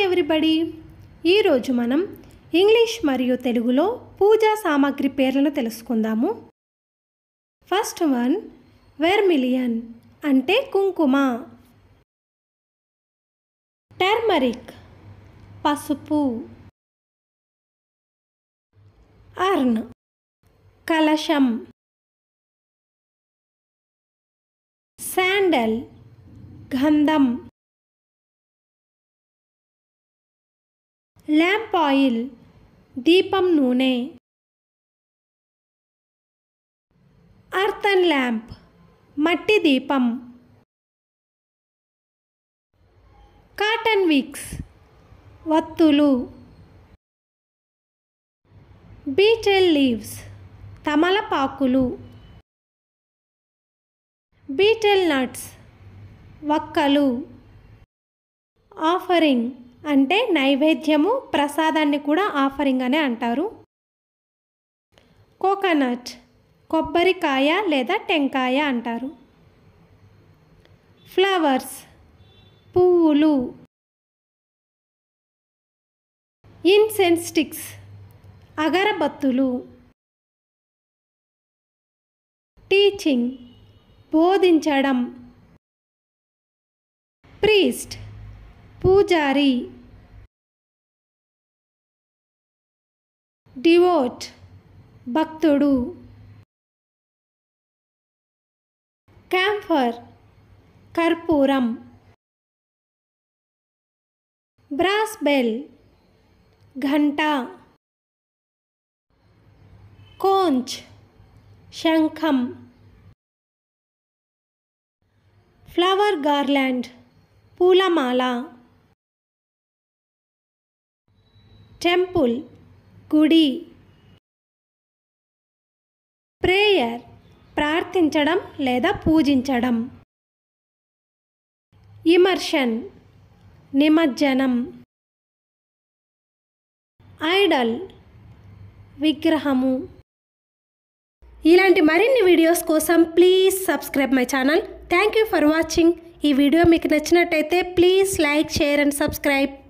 everybody ఈరోజు మనం English మరియు తెలుగులో పూజా సామాగ్రి పేర్లను తెలుసుకుందాము ఫస్ట్ వన్ వెర్మిలియన్ అంటే కుంకుమ టర్మరిక్ పసుపు అర్న్ కలశం శాండల్ గంధం ల్యాంప్ ఆయిల్ దీపం నూనె అర్థన్ ల్యాంప్ మట్టి దీపం కాటన్ విక్స్ వత్తులు బీటెల్ లీవ్స్ తమలపాకులు బీటెల్ నట్స్ వక్కలు ఆఫరింగ్ అంటే నైవేద్యము ప్రసాదాన్ని కూడా ఆఫరింగ్ అనే అంటారు కోకోనట్ కొబ్బరికాయ లేదా టెంకాయ అంటారు ఫ్లవర్స్ పువ్వులు ఇన్సెన్స్ స్టిక్స్ అగరబత్తులు టీచింగ్ బోధించడం ప్రీస్ట్ పూజారి డివోట్ భక్తుడు క్యాంఫర్ కర్పూరం బ్రాస్ బెల్ ఘంట కోంచ్ శంఖం ఫ్లవర్ గార్లాండ్ పూలమాల టెంపుల్ గుడి ప్రేయర్ ప్రార్థించడం లేదా పూజించడం ఇమర్షన్ నిమజ్జనం ఐడల్ విగ్రహము ఇలాంటి మరిన్ని వీడియోస్ కోసం please subscribe my channel thank you for watching ఈ వీడియో మీకు నచ్చినట్టయితే please like share and subscribe